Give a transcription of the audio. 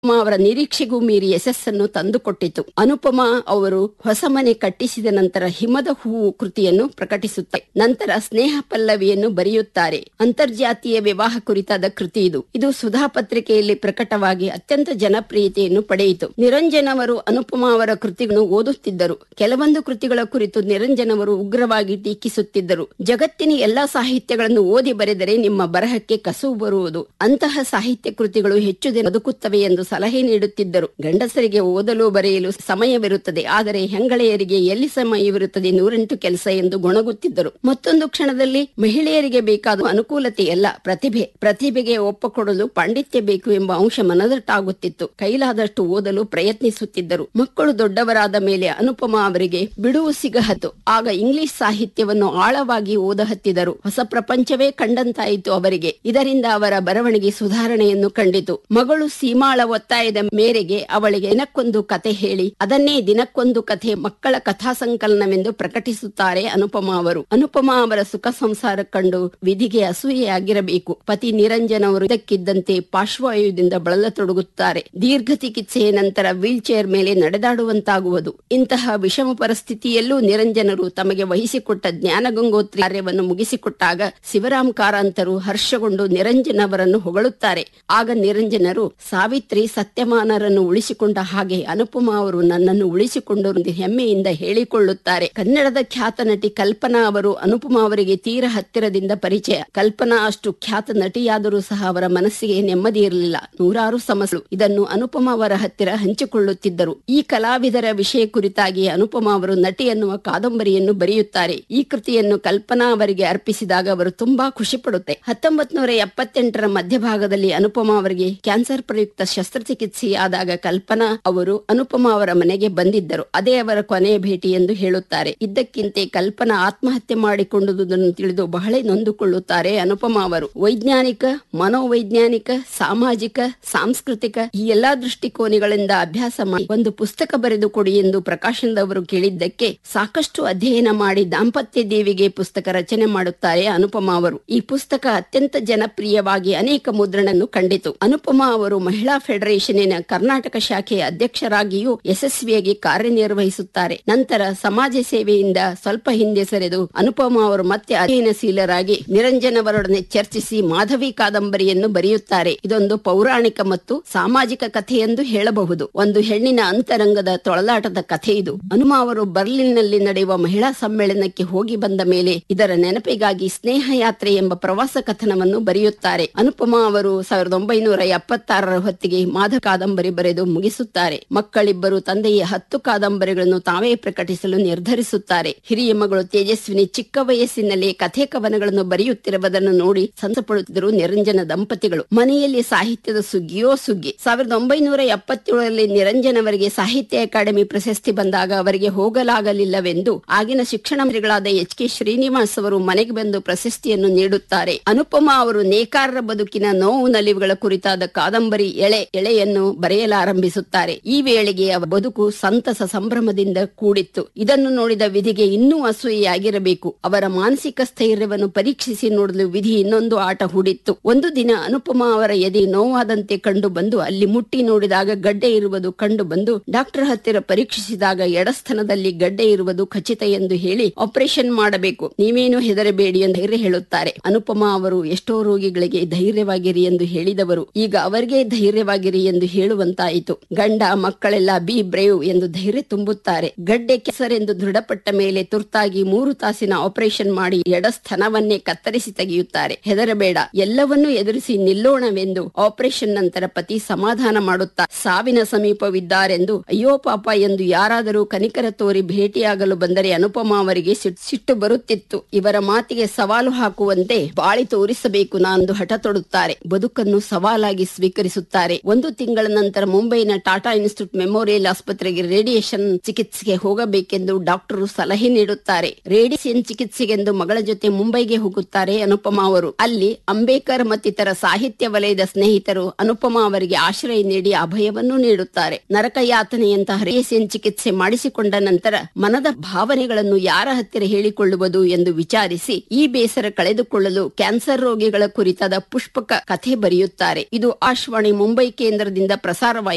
ಅನುಪಮ ಅವರ ನಿರೀಕ್ಷೆಗೂ ಮೀರಿ ಯಶಸ್ಸನ್ನು ತಂದುಕೊಟ್ಟಿತು ಅನುಪಮ ಅವರು ಹೊಸ ಮನೆ ಕಟ್ಟಿಸಿದ ನಂತರ ಹಿಮದ ಹೂವು ಕೃತಿಯನ್ನು ಪ್ರಕಟಿಸುತ್ತಾರೆ ನಂತರ ಸ್ನೇಹ ಪಲ್ಲವಿಯನ್ನು ಬರೆಯುತ್ತಾರೆ ಅಂತರ್ಜಾತೀಯ ವಿವಾಹ ಕುರಿತಾದ ಕೃತಿ ಇದು ಇದು ಸುಧಾ ಪತ್ರಿಕೆಯಲ್ಲಿ ಪ್ರಕಟವಾಗಿ ಅತ್ಯಂತ ಜನಪ್ರಿಯತೆಯನ್ನು ಪಡೆಯಿತು ನಿರಂಜನ್ ಅವರು ಅನುಪಮ ಅವರ ಕೃತಿಗಳನ್ನು ಓದುತ್ತಿದ್ದರು ಕೆಲವೊಂದು ಕೃತಿಗಳ ಕುರಿತು ನಿರಂಜನ್ ಅವರು ಉಗ್ರವಾಗಿ ಟೀಕಿಸುತ್ತಿದ್ದರು ಜಗತ್ತಿನ ಎಲ್ಲಾ ಸಾಹಿತ್ಯಗಳನ್ನು ಓದಿ ಬರೆದರೆ ನಿಮ್ಮ ಬರಹಕ್ಕೆ ಕಸುವು ಬರುವುದು ಅಂತಹ ಸಾಹಿತ್ಯ ಕೃತಿಗಳು ಹೆಚ್ಚು ದಿನ ಬದುಕುತ್ತವೆ ಎಂದು ಸಲಹೆ ನೀಡುತ್ತಿದ್ದರು ಗಂಡಸರಿಗೆ ಓದಲು ಬರೆಯಲು ಸಮಯವಿರುತ್ತದೆ ಆದರೆ ಹೆಂಗಳೆಯರಿಗೆ ಎಲ್ಲಿ ಸಮಯವಿರುತ್ತದೆ ನೂರೆಂಟು ಕೆಲಸ ಎಂದು ಗೊಣಗುತ್ತಿದ್ದರು ಮತ್ತೊಂದು ಕ್ಷಣದಲ್ಲಿ ಮಹಿಳೆಯರಿಗೆ ಬೇಕಾದ ಅನುಕೂಲತೆಯಲ್ಲ ಪ್ರತಿಭೆ ಪ್ರತಿಭೆಗೆ ಒಪ್ಪಕೊಡಲು ಪಾಂಡಿತ್ಯ ಬೇಕು ಎಂಬ ಅಂಶ ಮನದಟ್ಟಾಗುತ್ತಿತ್ತು ಕೈಲಾದಷ್ಟು ಓದಲು ಪ್ರಯತ್ನಿಸುತ್ತಿದ್ದರು ಮಕ್ಕಳು ದೊಡ್ಡವರಾದ ಮೇಲೆ ಅನುಪಮ ಅವರಿಗೆ ಬಿಡುವು ಸಿಗಹತ್ತು ಆಗ ಇಂಗ್ಲಿಷ್ ಸಾಹಿತ್ಯವನ್ನು ಆಳವಾಗಿ ಓದಹತ್ತಿದರು ಹೊಸ ಪ್ರಪಂಚವೇ ಕಂಡಂತಾಯಿತು ಅವರಿಗೆ ಇದರಿಂದ ಅವರ ಬರವಣಿಗೆ ಸುಧಾರಣೆಯನ್ನು ಕಂಡಿತು ಮಗಳು ಸೀಮಾಳ ಒತ್ತಾಯದ ಮೇರೆಗೆ ಅವಳಿಗೆ ದಿನಕ್ಕೊಂದು ಕತೆ ಹೇಳಿ ಅದನ್ನೇ ದಿನಕ್ಕೊಂದು ಕಥೆ ಮಕ್ಕಳ ಕಥಾ ಸಂಕಲನವೆಂದು ಪ್ರಕಟಿಸುತ್ತಾರೆ ಅನುಪಮ ಅವರು ಅನುಪಮ ಅವರ ಸುಖ ಸಂಸಾರ ಕಂಡು ವಿಧಿಗೆ ಅಸೂಯೆಯಾಗಿರಬೇಕು ಪತಿ ನಿರಂಜನ್ ಅವರು ಇದಕ್ಕಿದ್ದಂತೆ ಪಾರ್ಶ್ವವಾಯುದಿಂದ ಬಳಲತೊಡಗುತ್ತಾರೆ ದೀರ್ಘ ಚಿಕಿತ್ಸೆಯ ನಂತರ ವೀಲ್ ಚೇರ್ ಮೇಲೆ ನಡೆದಾಡುವಂತಾಗುವುದು ಇಂತಹ ವಿಷಮ ಪರಿಸ್ಥಿತಿಯಲ್ಲೂ ನಿರಂಜನರು ತಮಗೆ ವಹಿಸಿಕೊಟ್ಟ ಜ್ಞಾನಗಂಗೋತ್ರಿ ಕಾರ್ಯವನ್ನು ಮುಗಿಸಿಕೊಟ್ಟಾಗ ಶಿವರಾಮ್ ಕಾರಂತರು ಹರ್ಷಗೊಂಡು ನಿರಂಜನ್ ಅವರನ್ನು ಹೊಗಳುತ್ತಾರೆ ಆಗ ನಿರಂಜನರು ಸಾವಿತ್ರಿ ಸತ್ಯಮಾನರನ್ನು ಉಳಿಸಿಕೊಂಡ ಹಾಗೆ ಅನುಪಮ ಅವರು ನನ್ನನ್ನು ಉಳಿಸಿಕೊಂಡು ಎಂದು ಹೆಮ್ಮೆಯಿಂದ ಹೇಳಿಕೊಳ್ಳುತ್ತಾರೆ ಕನ್ನಡದ ಖ್ಯಾತ ನಟಿ ಕಲ್ಪನಾ ಅವರು ಅನುಪಮ ಅವರಿಗೆ ತೀರ ಹತ್ತಿರದಿಂದ ಪರಿಚಯ ಕಲ್ಪನಾ ಅಷ್ಟು ಖ್ಯಾತ ನಟಿಯಾದರೂ ಸಹ ಅವರ ಮನಸ್ಸಿಗೆ ನೆಮ್ಮದಿ ಇರಲಿಲ್ಲ ನೂರಾರು ಸಮಸ್ಯೆಗಳು ಇದನ್ನು ಅನುಪಮ ಅವರ ಹತ್ತಿರ ಹಂಚಿಕೊಳ್ಳುತ್ತಿದ್ದರು ಈ ಕಲಾವಿದರ ವಿಷಯ ಕುರಿತಾಗಿ ಅನುಪಮ ಅವರು ನಟಿ ಎನ್ನುವ ಕಾದಂಬರಿಯನ್ನು ಬರೆಯುತ್ತಾರೆ ಈ ಕೃತಿಯನ್ನು ಕಲ್ಪನಾ ಅವರಿಗೆ ಅರ್ಪಿಸಿದಾಗ ಅವರು ತುಂಬಾ ಖುಷಿ ಪಡುತ್ತೆ ಹತ್ತೊಂಬತ್ ನೂರ ಎಪ್ಪತ್ತೆಂಟರ ಮಧ್ಯಭಾಗದಲ್ಲಿ ಅನುಪಮ ಅವರಿಗೆ ಕ್ಯಾನ್ಸರ್ ಪ್ರಯುಕ್ತ ಶಸ್ತ್ರಚಿಕಿತ್ಸೆಯಾದಾಗ ಕಲ್ಪನಾ ಅವರು ಅನುಪಮ ಅವರ ಮನೆಗೆ ಬಂದಿದ್ದರು ಅದೇ ಅವರ ಕೊನೆಯ ಭೇಟಿ ಎಂದು ಹೇಳುತ್ತಾರೆ ಇದ್ದಕ್ಕಿಂತೆ ಕಲ್ಪನಾ ಆತ್ಮಹತ್ಯೆ ಮಾಡಿಕೊಂಡುದನ್ನು ತಿಳಿದು ಬಹಳ ನೊಂದುಕೊಳ್ಳುತ್ತಾರೆ ಅನುಪಮ ಅವರು ವೈಜ್ಞಾನಿಕ ಮನೋವೈಜ್ಞಾನಿಕ ಸಾಮಾಜಿಕ ಸಾಂಸ್ಕೃತಿಕ ಈ ಎಲ್ಲಾ ದೃಷ್ಟಿಕೋನಗಳಿಂದ ಅಭ್ಯಾಸ ಮಾಡಿ ಒಂದು ಪುಸ್ತಕ ಬರೆದು ಕೊಡಿ ಎಂದು ಪ್ರಕಾಶನದವರು ಕೇಳಿದ್ದಕ್ಕೆ ಸಾಕಷ್ಟು ಅಧ್ಯಯನ ಮಾಡಿ ದಾಂಪತ್ಯ ದೇವಿಗೆ ಪುಸ್ತಕ ರಚನೆ ಮಾಡುತ್ತಾರೆ ಅನುಪಮ ಅವರು ಈ ಪುಸ್ತಕ ಅತ್ಯಂತ ಜನಪ್ರಿಯವಾಗಿ ಅನೇಕ ಮುದ್ರಣನ್ನು ಕಂಡಿತು ಅನುಪಮ ಅವರು ಮಹಿಳಾ ಫೆಡರೇಷನ್ನಿನ ಕರ್ನಾಟಕ ಶಾಖೆಯ ಅಧ್ಯಕ್ಷರಾಗಿಯೂ ಯಶಸ್ವಿಯಾಗಿ ಕಾರ್ಯನಿರ್ವಹಿಸುತ್ತಾರೆ ನಂತರ ಸಮಾಜ ಸೇವೆಯಿಂದ ಸ್ವಲ್ಪ ಹಿಂದೆ ಸರಿದು ಅನುಪಮ ಅವರು ಮತ್ತೆ ಅಧ್ಯಯನಶೀಲರಾಗಿ ನಿರಂಜನ್ ಅವರೊಡನೆ ಚರ್ಚಿಸಿ ಮಾಧವಿ ಕಾದಂಬರಿಯನ್ನು ಬರೆಯುತ್ತಾರೆ ಇದೊಂದು ಪೌರಾಣಿಕ ಮತ್ತು ಸಾಮಾಜಿಕ ಕಥೆ ಎಂದು ಹೇಳಬಹುದು ಒಂದು ಹೆಣ್ಣಿನ ಅಂತರಂಗದ ತೊಳಲಾಟದ ಕಥೆ ಇದು ಹನುಮ ಅವರು ಬರ್ಲಿನ್ನಲ್ಲಿ ನಡೆಯುವ ಮಹಿಳಾ ಸಮ್ಮೇಳನಕ್ಕೆ ಹೋಗಿ ಬಂದ ಮೇಲೆ ಇದರ ನೆನಪಿಗಾಗಿ ಸ್ನೇಹ ಯಾತ್ರೆ ಎಂಬ ಪ್ರವಾಸ ಕಥನವನ್ನು ಬರೆಯುತ್ತಾರೆ ಅನುಪಮ ಅವರು ಸಾವಿರದ ಒಂಬೈನೂರ ಎಪ್ಪತ್ತಾರರ ಹೊತ್ತಿಗೆ ಮಾಧ ಕಾದಂಬರಿ ಬರೆದು ಮುಗಿಸುತ್ತಾರೆ ಮಕ್ಕಳಿಬ್ಬರು ತಂದೆಯ ಹತ್ತು ಕಾದಂಬರಿಗಳನ್ನು ತಾವೇ ಪ್ರಕಟಿಸಲು ನಿರ್ಧರಿಸುತ್ತಾರೆ ಹಿರಿಯ ಮಗಳು ತೇಜಸ್ವಿನಿ ಚಿಕ್ಕ ವಯಸ್ಸಿನಲ್ಲಿ ಕಥೆ ಕವನಗಳನ್ನು ಬರೆಯುತ್ತಿರುವುದನ್ನು ನೋಡಿ ಸಂತಪಡುತ್ತಿದ್ದರು ನಿರಂಜನ ದಂಪತಿಗಳು ಮನೆಯಲ್ಲಿ ಸಾಹಿತ್ಯದ ಸುಗ್ಗಿಯೋ ಸುಗ್ಗಿ ಸಾವಿರದ ಒಂಬೈನೂರ ಎಪ್ಪತ್ತೇಳರಲ್ಲಿ ನಿರಂಜನ್ ಅವರಿಗೆ ಸಾಹಿತ್ಯ ಅಕಾಡೆಮಿ ಪ್ರಶಸ್ತಿ ಬಂದಾಗ ಅವರಿಗೆ ಹೋಗಲಾಗಲಿಲ್ಲವೆಂದು ಆಗಿನ ಶಿಕ್ಷಣ ಮಂತ್ರಿಗಳಾದ ಎಚ್ ಕೆ ಶ್ರೀನಿವಾಸ್ ಅವರು ಮನೆಗೆ ಬಂದು ಪ್ರಶಸ್ತಿಯನ್ನು ನೀಡುತ್ತಾರೆ ಅನುಪಮ ಅವರು ನೇಕಾರರ ಬದುಕಿನ ನೋವು ನಲಿವುಗಳ ಕುರಿತಾದ ಕಾದಂಬರಿ ಎಳೆ ಎಳೆಯನ್ನು ಬರೆಯಲಾರಂಭಿಸುತ್ತಾರೆ ಈ ವೇಳೆಗೆ ಅವರ ಬದುಕು ಸಂತಸ ಸಂಭ್ರಮದಿಂದ ಕೂಡಿತ್ತು ಇದನ್ನು ನೋಡಿದ ವಿಧಿಗೆ ಇನ್ನೂ ಅಸೂಯೆಯಾಗಿರಬೇಕು ಅವರ ಮಾನಸಿಕ ಸ್ಥೈರ್ಯವನ್ನು ಪರೀಕ್ಷಿಸಿ ನೋಡಲು ವಿಧಿ ಇನ್ನೊಂದು ಆಟ ಹೂಡಿತ್ತು ಒಂದು ದಿನ ಅನುಪಮ ಅವರ ಎದೆ ನೋವಾದಂತೆ ಕಂಡು ಬಂದು ಅಲ್ಲಿ ಮುಟ್ಟಿ ನೋಡಿದಾಗ ಗಡ್ಡೆ ಇರುವುದು ಕಂಡು ಬಂದು ಡಾಕ್ಟರ್ ಹತ್ತಿರ ಪರೀಕ್ಷಿಸಿದಾಗ ಎಡಸ್ಥನದಲ್ಲಿ ಗಡ್ಡೆ ಇರುವುದು ಖಚಿತ ಎಂದು ಹೇಳಿ ಆಪರೇಷನ್ ಮಾಡಬೇಕು ನೀವೇನು ಹೆದರಬೇಡಿ ಎಂದು ಧೈರ್ಯ ಹೇಳುತ್ತಾರೆ ಅನುಪಮ ಅವರು ಎಷ್ಟೋ ರೋಗಿಗಳಿಗೆ ಧೈರ್ಯವಾಗಿರಿ ಎಂದು ಹೇಳಿದವರು ಈಗ ಅವರಿಗೆ ಧೈರ್ಯವಾಗಿರಿ ಎಂದು ಹೇಳುವಂತಾಯಿತು ಗಂಡ ಮಕ್ಕಳೆಲ್ಲ ಬಿ ಬ್ರೇವ್ ಎಂದು ಧೈರ್ಯ ತುಂಬುತ್ತಾರೆ ಗಡ್ಡೆ ಕೆಸರೆಂದು ದೃಢಪಟ್ಟ ಮೇಲೆ ತುರ್ತಾಗಿ ಮೂರು ತಾಸಿನ ಆಪರೇಷನ್ ಮಾಡಿ ಎಡಸ್ಥನವನ್ನೇ ಕತ್ತರಿಸಿ ತೆಗೆಯುತ್ತಾರೆ ಹೆದರಬೇಡ ಎಲ್ಲವನ್ನೂ ಎದುರಿಸಿ ನಿಲ್ಲೋಣವೆಂದು ಆಪರೇಷನ್ ನಂತರ ಪತಿ ಸಮಾಧಾನ ಮಾಡುತ್ತಾ ಸಾವಿನ ಸಮೀಪವಿದ್ದಾರೆಂದು ಅಯ್ಯೋ ಪಾಪ ಎಂದು ಯಾರಾದರೂ ಕನಿಕರ ತೋರಿ ಭೇಟಿಯಾಗಲು ಬಂದರೆ ಅನುಪಮ ಅವರಿಗೆ ಸಿಟ್- ಸಿಟ್ಟು ಬರುತ್ತಿತ್ತು ಇವರ ಮಾತಿಗೆ ಸವಾಲು ಹಾಕುವಂತೆ ಬಾಳಿ ತೋರಿಸಬೇಕು ನಾಂದು ಹಠ ತೊಡುತ್ತಾರೆ ಬದುಕನ್ನು ಸವಾಲಾಗಿ ಸ್ವೀಕರಿಸುತ್ತಾರೆ ಒಂದು ತಿಂಗಳ ನಂತರ ಮುಂಬೈನ ಟಾಟಾ ಇನ್ಸ್ಟಿಟ್ಯೂಟ್ ಮೆಮೋರಿಯಲ್ ಆಸ್ಪತ್ರೆಗೆ ರೇಡಿಯೇಷನ್ ಚಿಕಿತ್ಸೆಗೆ ಹೋಗಬೇಕೆಂದು ಡಾಕ್ಟರು ಸಲಹೆ ನೀಡುತ್ತಾರೆ ರೇಡಿಯೇಷನ್ ಚಿಕಿತ್ಸೆಗೆಂದು ಮಗಳ ಜೊತೆ ಮುಂಬೈಗೆ ಹೋಗುತ್ತಾರೆ ಅನುಪಮ ಅವರು ಅಲ್ಲಿ ಅಂಬೇಕರ್ ಮತ್ತಿತರ ಸಾಹಿತ್ಯ ವಲಯದ ಸ್ನೇಹಿತರು ಅನುಪಮ ಅವರಿಗೆ ಆಶ್ರಯ ನೀಡಿ ಅಭಯವನ್ನು ನೀಡುತ್ತಾರೆ ನರಕ ಯಾತನೆಯಂತಹ ರೇಡಿಯೇಷನ್ ಚಿಕಿತ್ಸೆ ಮಾಡಿಸಿಕೊಂಡ ನಂತರ ಮನದ ಭಾವನೆಗಳನ್ನು ಯಾರ ಹತ್ತಿರ ಹೇಳಿಕೊಳ್ಳುವುದು ಎಂದು ವಿಚಾರಿಸಿ ಈ ಬೇಸರ ಕಳೆದುಕೊಳ್ಳಲು ಕ್ಯಾನ್ಸರ್ ರೋಗಿಗಳ ಕುರಿತಾದ ಪುಷ್ಪಕ ಕಥೆ ಬರೆಯುತ್ತಾರೆ ಇದು ಆಶ್ವಾಣಿ ಮುಂಬೈ ಕೇಂದ್ರದಿಂದ ಪ್ರಸಾರವಾಯಿತು